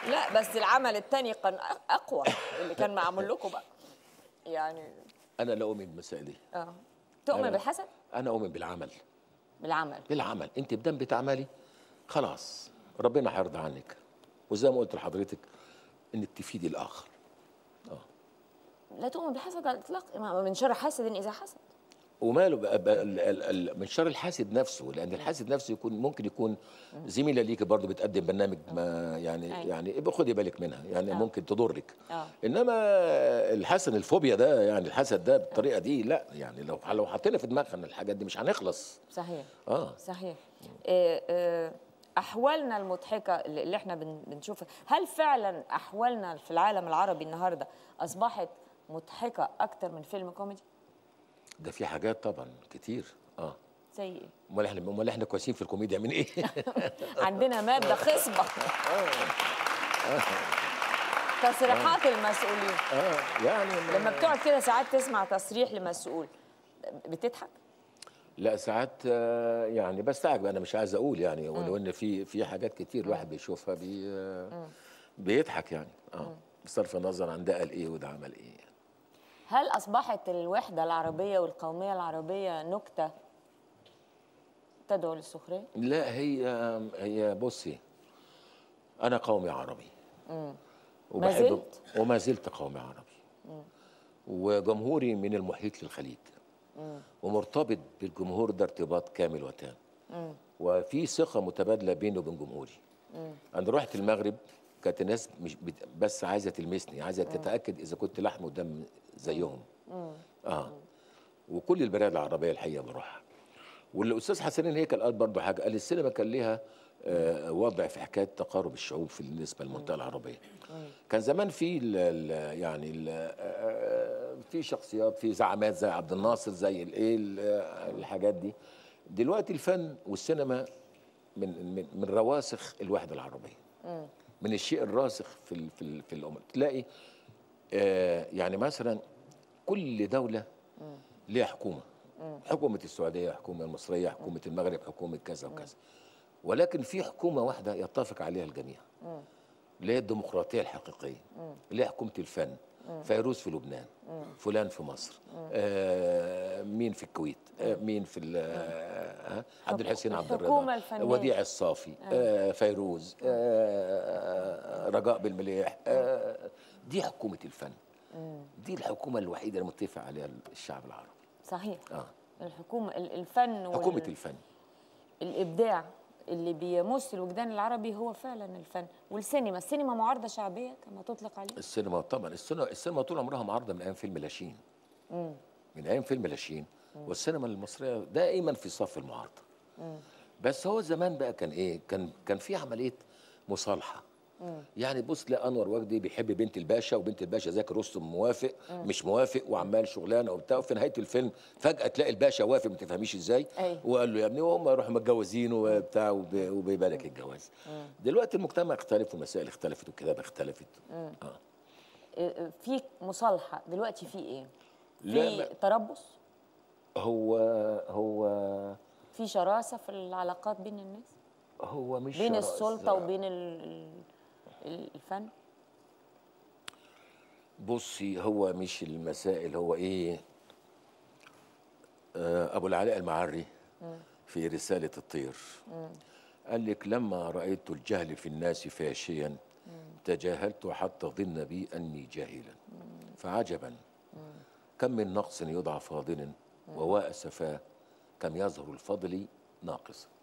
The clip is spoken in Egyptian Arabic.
لا بس العمل الثاني كان أ- اقوى اللي كان معمول لكم بقى يعني انا لا اؤمن بالمسائل دي اه تؤمن أنا- بالحسد انا اؤمن بالعمل بالعمل بالعمل انت بدم بتعملي خلاص ربنا هيرضى عنك وزي ما قلت لحضرتك انك تفيدي الاخر لا تؤمن بالحسد على الاطلاق ما- من شر حاسد اذا حسد وماله بقى بقى ال- ال- ال- من شر الحاسد نفسه لان الحاسد نفسه يكون ممكن يكون زميله ليكي برضه بتقدم برنامج ما يعني أيوة. يعني ابقى خدي بالك منها يعني آه. ممكن تضرك اه انما الحسن الفوبيا ده يعني الحسد ده بالطريقه دي لا يعني لو لو حطينا في دماغنا الحاجات دي مش هنخلص صحيح اه صحيح آه، آه، احوالنا المضحكه اللي اللي احنا بن- بنشوفها هل فعلا احوالنا في العالم العربي النهارده اصبحت مضحكه اكتر من فيلم كوميدي ده في حاجات طبعا كتير اه زي ايه امال احنا امال احنا كويسين في الكوميديا من ايه عندنا ماده خصبه تصريحات المسؤولين اه يعني لما بتقعد كده ساعات تسمع تصريح لمسؤول بتضحك لا ساعات آه، يعني بستعجب انا مش عايز اقول يعني ولو ان في في حاجات كتير الواحد بيشوفها بي آه، بيضحك يعني اه بصرف النظر عن ده قال ايه وده عمل ايه هل اصبحت الوحده العربيه والقوميه العربيه نكته تدعو للسخريه لا هي هي بصي انا قومي عربي ما زلت؟ وما زلت قومي عربي وجمهوري من المحيط للخليج ومرتبط بالجمهور ده ارتباط كامل وتام وفي ثقه متبادله بيني وبين جمهوري انا رحت المغرب كانت الناس مش بت- بس عايزه تلمسني عايزه تتاكد اذا كنت لحم ودم زيهم اه وكل البلاد العربيه الحقيقه بروحها والاستاذ حسنين هيكل قال برضه حاجه قال السينما كان ليها آه، وضع في حكايه تقارب الشعوب في بالنسبه للمنطقه العربيه كان زمان في ال ال يعني ال آه، في شخصيات في زعامات زي عبد الناصر زي الايه ال- آه، الحاجات دي دلوقتي الفن والسينما من من من رواسخ الوحده العربيه من الشيء الراسخ في ال في ال في الامم تلاقي آه، يعني مثلا كل دوله ليها حكومه حكومه السعوديه حكومه المصريه حكومه المغرب حكومه كذا وكذا ولكن في حكومه واحده يتفق عليها الجميع اللي هي الديمقراطيه الحقيقيه اللي هي حكومه الفن فيروز في لبنان فلان في مصر آه مين في الكويت آه مين في ال- آه عبد الحسين عبد الحكومة الرضا الفنية. وديع الصافي آه فيروز آه رجاء بالمليح آه دي حكومه الفن دي الحكومه الوحيده اللي متفق عليها الشعب العربي صحيح اه الحكومه ال- الفن وال- حكومه الفن الابداع اللي بيمس الوجدان العربي هو فعلا الفن والسينما السينما معارضه شعبيه كما تطلق عليه السينما طبعا السينما السينما طول عمرها معارضه من ايام فيلم لاشين من ايام فيلم لاشين والسينما المصريه دائما في صف المعارضه بس هو زمان بقى كان ايه كان كان في عمليه مصالحه يعني بص تلاقي انور وجدي بيحب بنت الباشا وبنت الباشا زكي رستم موافق مش موافق وعمال شغلانه وبتاع وفي نهايه الفيلم فجاه تلاقي الباشا وافق ما تفهميش ازاي أيوة. وقال له يا ابني وهم يروحوا متجوزين وبتاع وب- وبيبارك الجواز دلوقتي المجتمع اختلف والمسائل اختلفت والكتابه اختلفت اه آه، في مصالحه دلوقتي في ايه لا، في ما- تربص هو هو في شراسه في العلاقات بين الناس هو مش بين شراسة. السلطه وبين ال- ال- ال- الفن بصي هو مش المسائل هو ايه آه ابو العلاء المعري في رساله الطير قال لك لما رايت الجهل في الناس فاشيا تجاهلت حتى ظن بي اني جاهلا فعجبا كم من نقص يضع فاضل وواء سفاه كم يظهر الفضل ناقصا